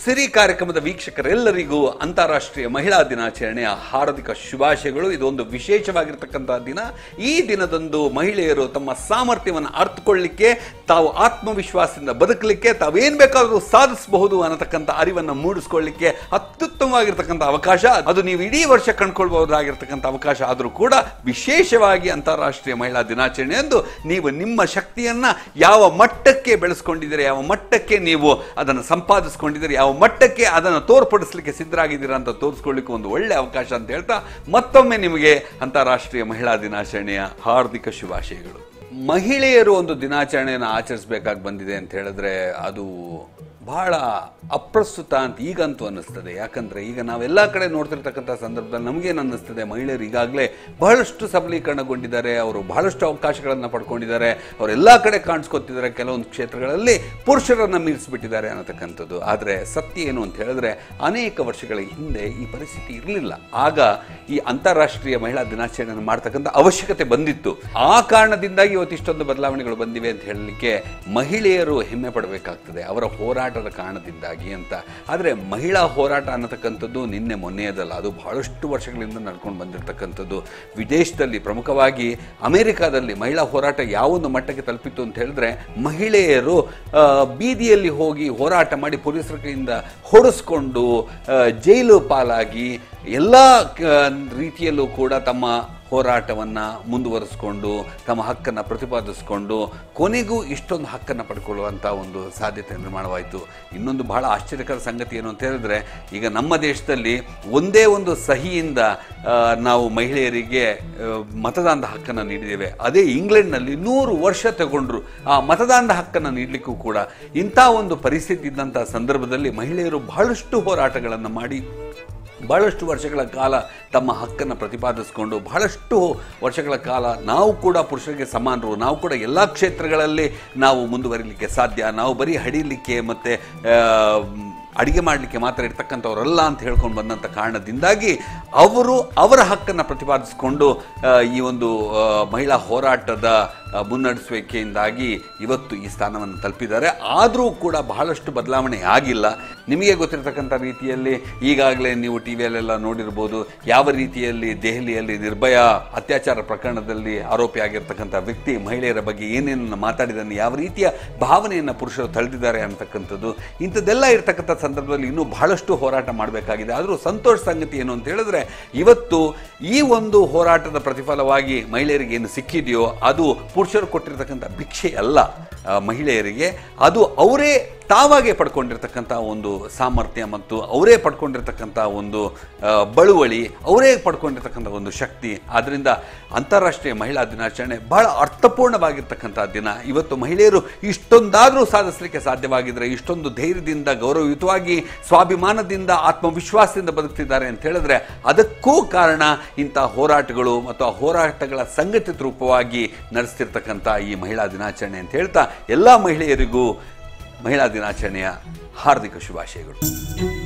ಸಿರಿ ಕಾರ್ಯಕ್ರಮದ ವೀಕ್ಷಕರೆಲ್ಲರಿಗೂ ಅಂತಾರಾಷ್ಟ್ರೀಯ ಮಹಿಳಾ ದಿನಾಚರಣೆಯ ಹಾರ್ದಿಕ ಶುಭಾಶಯಗಳು ಇದೊಂದು ವಿಶೇಷವಾಗಿರ್ತಕ್ಕಂತಹ ದಿನ ಈ ದಿನದಂದು ಮಹಿಳೆಯರು ತಮ್ಮ ಸಾಮರ್ಥ್ಯವನ್ನು ಅರ್ಥಕೊಳ್ಳಿಕ್ಕೆ ತಾವು ಆತ್ಮವಿಶ್ವಾಸದಿಂದ ಬದುಕಲಿಕ್ಕೆ ತಾವೇನ್ ಬೇಕಾದರೂ ಸಾಧಿಸಬಹುದು ಅನ್ನತಕ್ಕಂಥ ಅರಿವನ್ನು ಮೂಡಿಸ್ಕೊಳ್ಳಿಕ್ಕೆ ಅತ್ಯುತ್ತಮವಾಗಿರ್ತಕ್ಕಂಥ ಅವಕಾಶ ಅದು ನೀವು ಇಡೀ ವರ್ಷ ಕಂಡುಕೊಳ್ಬಹುದಾಗಿರ್ತಕ್ಕಂಥ ಅವಕಾಶ ಆದರೂ ಕೂಡ ವಿಶೇಷವಾಗಿ ಅಂತಾರಾಷ್ಟ್ರೀಯ ಮಹಿಳಾ ದಿನಾಚರಣೆ ಎಂದು ನೀವು ನಿಮ್ಮ ಶಕ್ತಿಯನ್ನ ಯಾವ ಮಟ್ಟಕ್ಕೆ ಬೆಳೆಸ್ಕೊಂಡಿದ್ದೀರಿ ಯಾವ ಮಟ್ಟಕ್ಕೆ ನೀವು ಅದನ್ನು ಸಂಪಾದಿಸ್ಕೊಂಡಿದ್ದೀರಿ ಯಾವ ಮಟ್ಟಕ್ಕೆ ಅದನ್ನು ತೋರ್ಪಡಿಸಲಿಕ್ಕೆ ಸಿದ್ಧರಾಗಿದ್ದೀರಾ ಅಂತ ತೋರಿಸ್ಕೊಳ್ಳಿಕ್ಕೆ ಒಂದು ಒಳ್ಳೆ ಅವಕಾಶ ಅಂತ ಹೇಳ್ತಾ ಮತ್ತೊಮ್ಮೆ ನಿಮಗೆ ಅಂತಾರಾಷ್ಟ್ರೀಯ ಮಹಿಳಾ ದಿನಾಚರಣೆಯ ಹಾರ್ದಿಕ ಶುಭಾಶಯಗಳು ಮಹಿಳೆಯರು ಒಂದು ದಿನಾಚರಣೆಯನ್ನು ಆಚರಿಸಬೇಕಾಗಿ ಬಂದಿದೆ ಅಂತ ಹೇಳಿದ್ರೆ ಅದು ಬಹಳ ಅಪ್ರಸ್ತುತ ಅಂತ ಈಗಂತೂ ಅನ್ನಿಸ್ತದೆ ಯಾಕಂದ್ರೆ ಈಗ ನಾವೆಲ್ಲ ಕಡೆ ನೋಡ್ತಿರ್ತಕ್ಕಂಥ ಸಂದರ್ಭದಲ್ಲಿ ನಮಗೇನು ಅನ್ನಿಸ್ತದೆ ಮಹಿಳೆಯರು ಈಗಾಗಲೇ ಬಹಳಷ್ಟು ಸಬಲೀಕರಣಗೊಂಡಿದ್ದಾರೆ ಅವರು ಬಹಳಷ್ಟು ಅವಕಾಶಗಳನ್ನು ಪಡ್ಕೊಂಡಿದ್ದಾರೆ ಅವರೆಲ್ಲ ಕಡೆ ಕಾಣಿಸ್ಕೊತಿದ್ದಾರೆ ಕೆಲವೊಂದು ಕ್ಷೇತ್ರಗಳಲ್ಲಿ ಪುರುಷರನ್ನು ಮೀರಿಸಿಬಿಟ್ಟಿದ್ದಾರೆ ಅನ್ನತಕ್ಕಂಥದ್ದು ಆದರೆ ಸತ್ಯ ಏನು ಅಂತ ಹೇಳಿದ್ರೆ ಅನೇಕ ವರ್ಷಗಳ ಹಿಂದೆ ಈ ಪರಿಸ್ಥಿತಿ ಇರಲಿಲ್ಲ ಆಗ ಈ ಅಂತಾರಾಷ್ಟ್ರೀಯ ಮಹಿಳಾ ದಿನಾಚರಣೆಯನ್ನು ಮಾಡ್ತಕ್ಕಂಥ ಅವಶ್ಯಕತೆ ಬಂದಿತ್ತು ಆ ಕಾರಣದಿಂದಾಗಿ ಇವತ್ತು ಇಷ್ಟೊಂದು ಬದಲಾವಣೆಗಳು ಬಂದಿವೆ ಅಂತ ಹೇಳಲಿಕ್ಕೆ ಮಹಿಳೆಯರು ಹೆಮ್ಮೆ ಪಡಬೇಕಾಗ್ತದೆ ಅವರ ಹೋರಾಟದ ಕಾರಣದಿಂದಾಗಿ ಅಂತ ಆದರೆ ಮಹಿಳಾ ಹೋರಾಟ ಅನ್ನತಕ್ಕಂಥದ್ದು ನಿನ್ನೆ ಮೊನ್ನೆಯದಲ್ಲ ಅದು ಬಹಳಷ್ಟು ವರ್ಷಗಳಿಂದ ನಡ್ಕೊಂಡು ಬಂದಿರತಕ್ಕಂಥದ್ದು ವಿದೇಶದಲ್ಲಿ ಪ್ರಮುಖವಾಗಿ ಅಮೆರಿಕಾದಲ್ಲಿ ಮಹಿಳಾ ಹೋರಾಟ ಯಾವೊಂದು ಮಟ್ಟಕ್ಕೆ ತಲುಪಿತ್ತು ಅಂತ ಹೇಳಿದ್ರೆ ಮಹಿಳೆಯರು ಆ, ಬೀದಿಯಲ್ಲಿ ಹೋಗಿ ಹೋರಾಟ ಮಾಡಿ ಪೊಲೀಸರ ಕೈಯಿಂದ ಹೊಡೆಸ್ಕೊಂಡು ಆ, ಜೈಲು ಪಾಲಾಗಿ ಎಲ್ಲ ರೀತಿಯಲ್ಲೂ ಕೂಡ ತಮ್ಮ ಹೋರಾಟವನ್ನು ಮುಂದುವರಿಸ್ಕೊಂಡು ತಮ್ಮ ಹಕ್ಕನ್ನು ಪ್ರತಿಪಾದಿಸಿಕೊಂಡು ಕೊನೆಗೂ ಇಷ್ಟೊಂದು ಹಕ್ಕನ್ನು ಪಡ್ಕೊಳ್ಳುವಂಥ ಒಂದು ಸಾಧ್ಯತೆ ನಿರ್ಮಾಣವಾಯಿತು ಇನ್ನೊಂದು ಬಹಳ ಆಶ್ಚರ್ಯಕರ ಸಂಗತಿ ಏನು ಅಂತ ಹೇಳಿದ್ರೆ ಈಗ ನಮ್ಮ ದೇಶದಲ್ಲಿ ಒಂದೇ ಒಂದು ಸಹಿಯಿಂದ ಆ, ನಾವು ಮಹಿಳೆಯರಿಗೆ ಆ, ಮತದಾನದ ಹಕ್ಕನ್ನು ನೀಡಿದ್ದೇವೆ ಅದೇ ಇಂಗ್ಲೆಂಡ್ನಲ್ಲಿ ನೂರು ವರ್ಷ ತಗೊಂಡ್ರು ಆ ಮತದಾನದ ಹಕ್ಕನ್ನು ನೀಡಲಿಕ್ಕೂ ಕೂಡ ಇಂಥ ಒಂದು ಪರಿಸ್ಥಿತಿ ಇದ್ದಂಥ ಸಂದರ್ಭದಲ್ಲಿ ಮಹಿಳೆಯರು ಬಹಳಷ್ಟು ಹೋರಾಟಗಳನ್ನು ಮಾಡಿ ಬಹಳಷ್ಟು ವರ್ಷಗಳ ಕಾಲ ತಮ್ಮ ಹಕ್ಕನ್ನು ಪ್ರತಿಪಾದಿಸಿಕೊಂಡು ಬಹಳಷ್ಟು ವರ್ಷಗಳ ಕಾಲ ನಾವು ಕೂಡ ಪುರುಷರಿಗೆ ಸಮಾನರು ನಾವು ಕೂಡ ಎಲ್ಲ ಕ್ಷೇತ್ರಗಳಲ್ಲಿ ನಾವು ಮುಂದುವರಿಲಿಕ್ಕೆ ಸಾಧ್ಯ ನಾವು ಬರೀ ಹಡಿಲಿಕ್ಕೆ ಮತ್ತು ಅಡಿಗೆ ಮಾಡಲಿಕ್ಕೆ ಮಾತ್ರ ಇರ್ತಕ್ಕಂಥವರಲ್ಲ ಅಂತ ಹೇಳ್ಕೊಂಡು ಬಂದಂಥ ಕಾರಣದಿಂದಾಗಿ ಅವರು ಅವರ ಹಕ್ಕನ್ನು ಪ್ರತಿಪಾದಿಸಿಕೊಂಡು ಆ, ಈ ಒಂದು ಆ, ಮಹಿಳಾ ಹೋರಾಟದ ಆ, ಮುನ್ನಡೆಸುವಿಕೆಯಿಂದಾಗಿ ಇವತ್ತು ಈ ಸ್ಥಾನವನ್ನು ತಲುಪಿದ್ದಾರೆ ಆದರೂ ಕೂಡ ಬಹಳಷ್ಟು ಬದಲಾವಣೆ ಆಗಿಲ್ಲ ನಿಮಗೆ ಗೊತ್ತಿರತಕ್ಕಂಥ ರೀತಿಯಲ್ಲಿ ಈಗಾಗಲೇ ನೀವು ಟಿ ವಿಯಲ್ಲೆಲ್ಲ ನೋಡಿರ್ಬೋದು ಯಾವ ರೀತಿಯಲ್ಲಿ ದೆಹಲಿಯಲ್ಲಿ ನಿರ್ಭಯ ಅತ್ಯಾಚಾರ ಪ್ರಕರಣದಲ್ಲಿ ಆರೋಪಿಯಾಗಿರ್ತಕ್ಕಂಥ ವ್ಯಕ್ತಿ ಮಹಿಳೆಯರ ಬಗ್ಗೆ ಏನೇನು ಮಾತಾಡಿದನ್ನು ಯಾವ ರೀತಿಯ ಭಾವನೆಯನ್ನು ಪುರುಷರು ತಳೆದಿದ್ದಾರೆ ಅಂತಕ್ಕಂಥದ್ದು ಇಂಥದ್ದೆಲ್ಲ ಇರ್ತಕ್ಕಂಥ ಸಂದರ್ಭದಲ್ಲಿ ಇನ್ನೂ ಬಹಳಷ್ಟು ಹೋರಾಟ ಮಾಡಬೇಕಾಗಿದೆ ಆದರೂ ಸಂತೋಷ ಸಂಗತಿ ಏನು ಅಂತ ಹೇಳಿದ್ರೆ ಇವತ್ತು ಈ ಒಂದು ಹೋರಾಟದ ಪ್ರತಿಫಲವಾಗಿ ಮಹಿಳೆಯರಿಗೆ ಏನು ಸಿಕ್ಕಿದೆಯೋ ಅದು ಪುರುಷರು ಕೊಟ್ಟಿರ್ತಕ್ಕಂಥ ಭಿಕ್ಷೆ ಅಲ್ಲ ಆ, ಮಹಿಳೆಯರಿಗೆ ಅದು ಅವರೇ ತಾವಾಗೆ ಪಡ್ಕೊಂಡಿರ್ತಕ್ಕಂಥ ಒಂದು ಸಾಮರ್ಥ್ಯ ಮತ್ತು ಅವರೇ ಪಡ್ಕೊಂಡಿರ್ತಕ್ಕಂಥ ಒಂದು ಆ, ಬಳುವಳಿ ಅವರೇ ಪಡ್ಕೊಂಡಿರ್ತಕ್ಕಂಥ ಒಂದು ಶಕ್ತಿ ಆದ್ದರಿಂದ ಅಂತಾರಾಷ್ಟ್ರೀಯ ಮಹಿಳಾ ದಿನಾಚರಣೆ ಬಹಳ ಅರ್ಥಪೂರ್ಣವಾಗಿರ್ತಕ್ಕಂಥ ದಿನ ಇವತ್ತು ಮಹಿಳೆಯರು ಇಷ್ಟೊಂದಾದರೂ ಸಾಧಿಸಲಿಕ್ಕೆ ಸಾಧ್ಯವಾಗಿದ್ರೆ ಇಷ್ಟೊಂದು ಧೈರ್ಯದಿಂದ ಗೌರವಯುತವಾಗಿ ಸ್ವಾಭಿಮಾನದಿಂದ ಆತ್ಮವಿಶ್ವಾಸದಿಂದ ಬದುಕ್ತಿದ್ದಾರೆ ಅಂತ ಹೇಳಿದ್ರೆ ಅದಕ್ಕೂ ಕಾರಣ ಇಂಥ ಹೋರಾಟಗಳು ಮತ್ತು ಆ ಹೋರಾಟಗಳ ಸಂಘಟಿತ ರೂಪವಾಗಿ ನಡೆಸ್ತಿರ್ತಕ್ಕಂಥ ಈ ಮಹಿಳಾ ದಿನಾಚರಣೆ ಅಂತ ಹೇಳ್ತಾ ಎಲ್ಲ ಮಹಿಳೆಯರಿಗೂ ಮಹಿಳಾ ದಿನಾಚರಣೆಯ ಹಾರ್ದಿಕ ಶುಭಾಶಯಗಳು